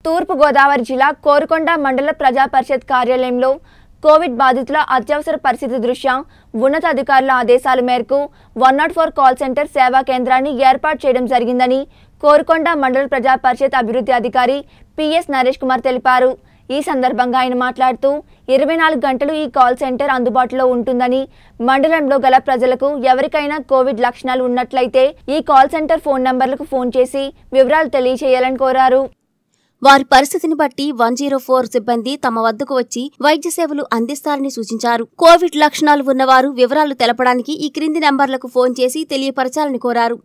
తూర్పుగోదావరి జిల్లా కోరుకొండ మండల ప్రజా పరిషత్ కార్యాలయంలో కోవిడ్ బాధితుల అత్యవసర పరిస్థితి దృష్ట్యా ఉన్నతాధికారుల ఆదేశాల మేరకు one nought four call centre సేవా కేంద్రాన్ని ఏర్పాటు చేయడం జరిగిందని కోరుకొండ మండల ప్రజా పరిషత్ అభివృద్ధి అధికారి పిఎస్ నరేష్ కుమార్ తెలిపారు ఈ సందర్భంగా ఆయన మాట్లాడుతూ ఇరవై నాలుగు గంటలు ఈ కాల్ సెంటర్ అందుబాటులో ఉంటుందని మండలంలో గల ప్రజలకు ఎవరికైనా కోవిడ్ లక్షణాలు ఉన్నట్లయితే ఈ కాల్ సెంటర్ ఫోన్ నంబర్లకు ఫోన్ చేసి వివరాలు తెలియజేయాలని కోరారు వారి పరిస్థితిని బట్టి వన్ జీరో ఫోర్ సిబ్బంది తమ వద్దకు వచ్చి వైద్య సేవలు అందిస్తారని సూచించారు కోవిడ్ లక్షణాలు ఉన్నవారు వివరాలు తెలపడానికి ఈ క్రింది నంబర్లకు ఫోన్ చేసి తెలియపరచాలని కోరారు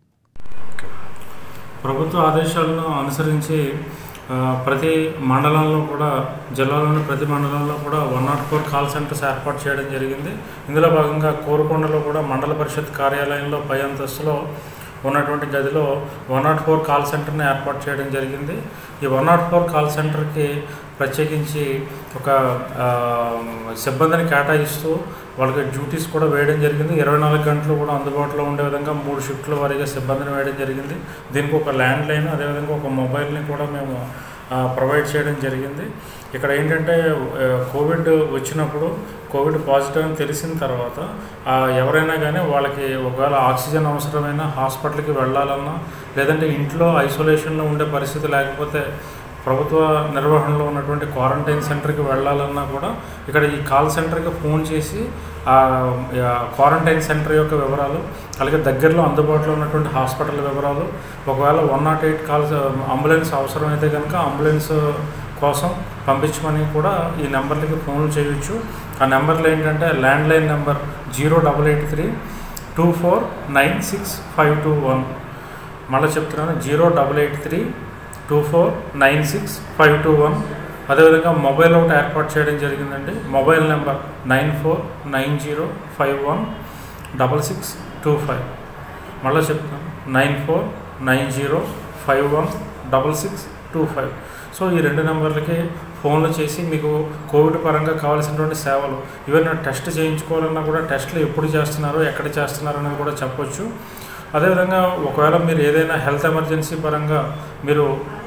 ప్రభుత్వ ఆదేశాలను అనుసరించి ఆ, ప్రతి మండలంలో కూడా జిల్లాలోని ప్రతి మండలంలో కూడా one nought four call centres ఏర్పాటు చేయడం జరిగింది ఇందులో భాగంగా కోరుకొండలో కూడా మండల పరిషత్ కార్యాలయంలో పై అంతస్తులో ఉన్నటువంటి గదిలో వన్ నాట్ ఫోర్ కాల్ సెంటర్ని ఏర్పాటు చేయడం జరిగింది ఈ వన్ నాట్ ఫోర్ కాల్ సెంటర్కి ప్రత్యేకించి ఒక ఆ, సిబ్బందిని కేటాయిస్తూ వాళ్ళకి డ్యూటీస్ కూడా వేయడం జరిగింది ఇరవై నాలుగు గంటలు కూడా అందుబాటులో ఉండే విధంగా మూడు షిఫ్ట్ల వారీగా సిబ్బందిని వేయడం జరిగింది దీనికి ఒక ల్యాండ్ లైన్ అదేవిధంగా ఒక మొబైల్ని కూడా మేము ఆ, ప్రొవైడ్ చేయడం జరిగింది ఇక్కడ ఏంటంటే ఆ, కోవిడ్ వచ్చినప్పుడు కోవిడ్ పాజిటివ్ అని తెలిసిన తర్వాత ఆ, ఎవరైనా కానీ వాళ్ళకి ఒకవేళ ఆక్సిజన్ అవసరమైన హాస్పిటల్కి వెళ్ళాలన్నా లేదంటే ఇంట్లో ఐసోలేషన్లో ఉండే పరిస్థితి లేకపోతే ప్రభుత్వ నిర్వహణలో ఉన్నటువంటి క్వారంటైన్ సెంటర్కి వెళ్ళాలన్నా కూడా ఇక్కడ ఈ కాల్ సెంటర్కి ఫోన్ చేసి ఆ ఆ క్వారంటైన్ సెంటర్ యొక్క వివరాలు అలాగే దగ్గరలో అందుబాటులో ఉన్నటువంటి హాస్పిటల్ వివరాలు ఒకవేళ one nought eight calls ambulance అవసరమైతే కనుక అంబులెన్స్ కోసం పంపించమని కూడా ఈ నెంబర్లకి ఫోన్లు చేయొచ్చు ఆ నెంబర్లు ఏంటంటే landline number zero double eight three two four nine six five two one మళ్ళీ చెప్తున్నాను zero double eight three two four nine six five two one అదేవిధంగా మొబైల్ ఒకటి ఏర్పాటు చేయడం జరిగిందండి mobile number nine four nine zero five one double six two five మళ్ళీ చెప్తాను nine four nine zero five one double six two five so ఈ రెండు నెంబర్లకి ఫోన్లు చేసి మీకు కోవిడ్ పరంగా కావాల్సినటువంటి సేవలు ఈవెన్ టెస్ట్ చేయించుకోవాలన్నా కూడా టెస్ట్లు ఎప్పుడు చేస్తున్నారు ఎక్కడ చేస్తున్నారు అనేది కూడా చెప్పొచ్చు అదేవిధంగా ఒకవేళ మీరు ఏదైనా హెల్త్ ఎమర్జెన్సీ పరంగా మీరు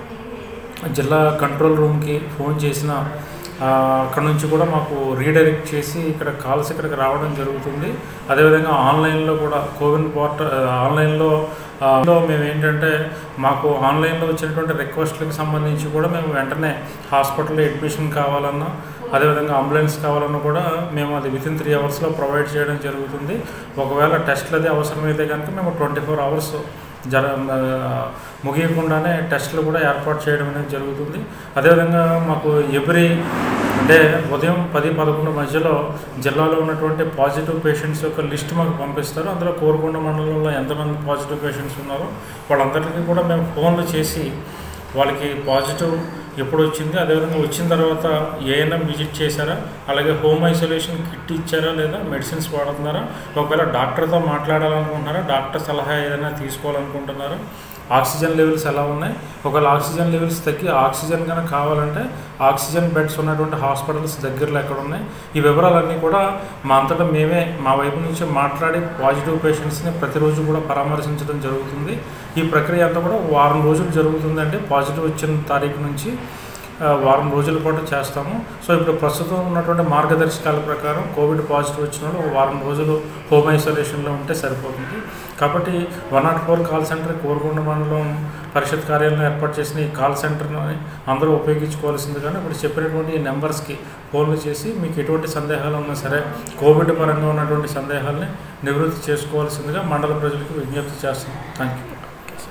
జిల్లా కంట్రోల్ రూమ్కి ఫోన్ చేసిన ఆ, అక్కడ నుంచి కూడా మాకు రీడైరెక్ట్ చేసి ఇక్కడ కాల్స్ ఇక్కడికి రావడం జరుగుతుంది అదేవిధంగా ఆన్లైన్లో కూడా కోవిన్ పోర్టల్ ఆన్లైన్లో ఆ, లో మేము ఏంటంటే మాకు ఆన్లైన్లో వచ్చినటువంటి రిక్వెస్ట్లకు సంబంధించి కూడా మేము వెంటనే హాస్పిటల్లో అడ్మిషన్ కావాలన్నా అదేవిధంగా అంబులెన్స్ కావాలన్నా కూడా మేము అది వితిన్ త్రీ అవర్స్లో ప్రొవైడ్ చేయడం జరుగుతుంది ఒకవేళ టెస్ట్లు అది అవసరమైతే కనుక మేము ట్వంటీ ఫోర్ అవర్స్ జర ఆ, ముగియకుండానే టెస్టులు కూడా ఏర్పాటు చేయడం అనేది జరుగుతుంది అదేవిధంగా మాకు ఎవ్రీ అంటే ఉదయం పది పదకొండు మధ్యలో జిల్లాలో ఉన్నటువంటి పాజిటివ్ పేషెంట్స్ యొక్క లిస్ట్ మాకు పంపిస్తారు అందులో కోరుకొండ మండలంలో ఎంతమంది పాజిటివ్ పేషెంట్స్ ఉన్నారో వాళ్ళందరికీ కూడా మేము ఫోన్లు చేసి వాళ్ళకి పాజిటివ్ ఎప్పుడు వచ్చింది అదేవిధంగా వచ్చిన తర్వాత ఏఎన్ఎం విజిట్ చేశారా అలాగే హోమ్ ఐసోలేషన్ కిట్ ఇచ్చారా లేదా మెడిసిన్స్ వాడుతున్నారా ఒకవేళ డాక్టర్తో మాట్లాడాలనుకుంటున్నారా డాక్టర్ సలహా ఏదైనా తీసుకోవాలనుకుంటున్నారా ఆక్సిజన్ లెవెల్స్ ఎలా ఉన్నాయి ఒకవేళ ఆక్సిజన్ లెవెల్స్ తగ్గి ఆక్సిజన్ కనుక కావాలంటే ఆక్సిజన్ బెడ్స్ ఉన్నటువంటి హాస్పిటల్స్ దగ్గరలో ఎక్కడ ఉన్నాయి ఈ వివరాలన్నీ కూడా మా అంతటా మేమే మా వైపు నుంచి మాట్లాడి పాజిటివ్ పేషెంట్స్ని ప్రతిరోజు కూడా పరామర్శించడం జరుగుతుంది ఈ ప్రక్రియ అంతా కూడా వారం రోజులు జరుగుతుందండి పాజిటివ్ వచ్చిన తారీఖు నుంచి ఆ, వారం రోజుల పాటు చేస్తాము సో ఇప్పుడు ప్రస్తుతం ఉన్నటువంటి మార్గదర్శకాల ప్రకారం కోవిడ్ పాజిటివ్ వచ్చిన వాళ్ళు ఒక వారం రోజులు హోమ్ ఐసోలేషన్లో ఉంటే సరిపోతుంది కాబట్టి one nought four call centre Korukonda మండలం పరిషత్ కార్యాలయంలో ఏర్పాటు చేసిన ఈ కాల్ సెంటర్ని అందరూ ఉపయోగించుకోవాల్సింది కానీ ఇప్పుడు చెప్పినటువంటి ఈ నెంబర్స్కి ఫోన్లు చేసి మీకు ఎటువంటి సందేహాలు ఉన్నా సరే కోవిడ్ పరంగా ఉన్నటువంటి సందేహాలని నివృత్తి చేసుకోవాల్సిందిగా మండల ప్రజలకు విజ్ఞప్తి చేస్తున్నాం థ్యాంక్ యూ